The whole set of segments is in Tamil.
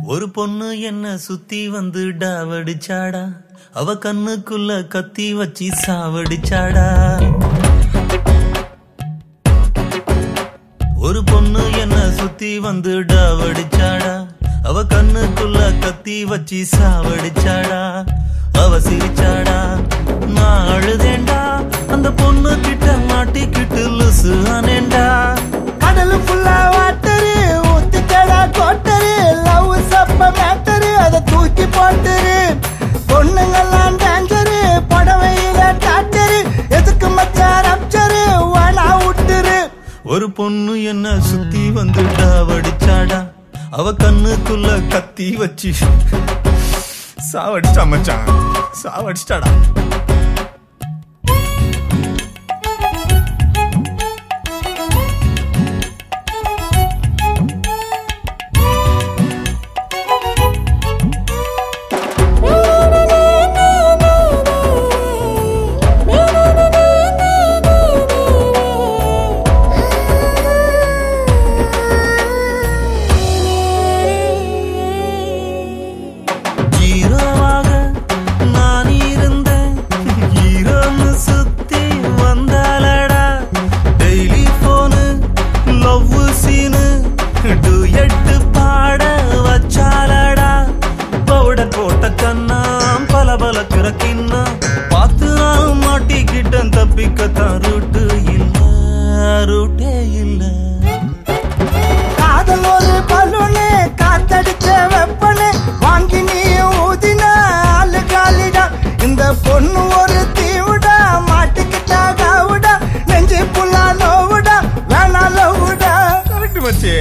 ஒரு பொண்ணு என்ன சுத்தி வந்து டாவடிச்சாடா அவ கண்ணுக்குள்ள கத்தி வச்சு சாவடிச்சாடா ஒரு பொண்ணு என்ன சுத்தி வந்து டாவடிச்சாடா அவ கண்ணுக்குள்ள கத்தி வச்சு சாவடிச்சாடா அவ சிரிச்சாடா நான் அழுதேண்டா அந்த பொண்ணு கிட்ட மாட்டிக்கிட்டு லுசு ஆனேண்டா கடல் ஃபுல்லா வாட்டரு ஊத்துக்கடா கோட்டரு லவ் சப்ப மேட்டரு அதை தூக்கி போட்டுரு பொண்ணுங்கெல்லாம் டேஞ்சரு புடவையில டாக்டரு எதுக்கு மச்சான் ரப்சரு வேணா விட்டுரு ஒரு பொண்ணு என்ன சுத்தி வந்து டாவடிச்சாடா அவ கண்ணுக்குள்ள கத்தி வச்சு சாவடிச்சா மச்சான் சாவடிச்சிட்டாடா ஹீரோவாக நான் இருந்தேன் ஹீரோன்னு சுத்தி வந்தாலடா daily phone love scene duet பாட வச்சாலடா பவுடர் போட்ட கண்ணாம் பல பல கிரக்கின்னா பார்த்து நான் மாட்டிக்கிட்டேன் தப்பிக்கத்தான் ரூட்டு இல்ல ரூட்டே இல்லை காதல் ஒரு பலூனு காத்தடிச்ச வெப்பனு வாங்கி நீ ஊதினா ஆளு காலிடா இந்த பொண்ணு ஒரு தீவுடா மாட்டிக்கிட்டா காவுடா நெஞ்சு புல்லா நோவுடா வேணா லவ்வுடா கரெக்ட் மச்சே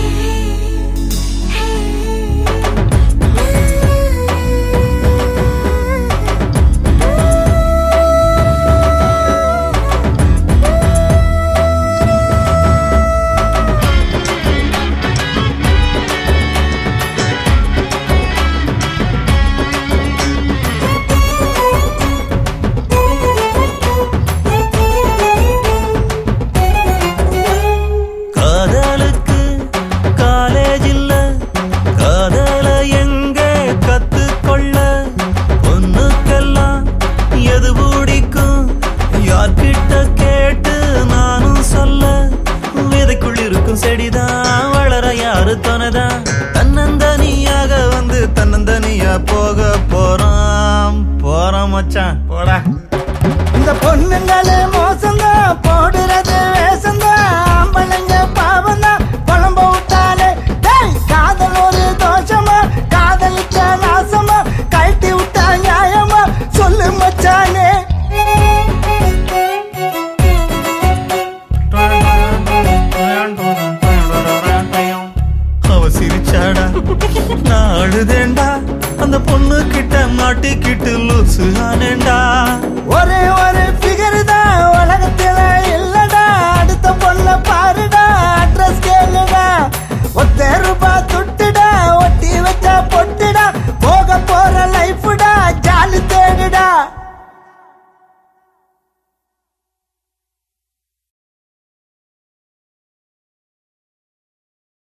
காதலுக்கு காலேஜ் இல்ல காதல எங்க கத்துக்கொள்ள பொண்ணுக்கெல்லாம் எது பிடிக்கும் யார்கிட்ட கேட்டு நானும் சொல்ல விதைக்குள் இருக்கும் செடிதான் வளர யாரு துணைதான் தன்னந்தனியாக வந்து தன்னந்தனியா போக போறான் போறான் மச்சான் போடா இந்த பொண்ணுங்களே மோசம்தான் போடுறது வேஷம்தான் ஆம்பளைங்க பாவம்தான் குழம்ப விட்டாலே டேய் காதல் ஒரு தோஷமா காதலிச்ச நாசமா கழட்டி விட்டா நியாயமா சொல்லு மச்சானே அவ சிரிச்சாடா நான் அழுதேண்டா அந்த பொண்ணு கிட்ட மாட்டிக்கிட்டு லூசு ஆனேண்டா ஒரே ஒரு ஃபிகர் தான் உலகத்துல இல்லடா அடுத்த பொண்ண பாருடா அட்ரஸ் கேளுடா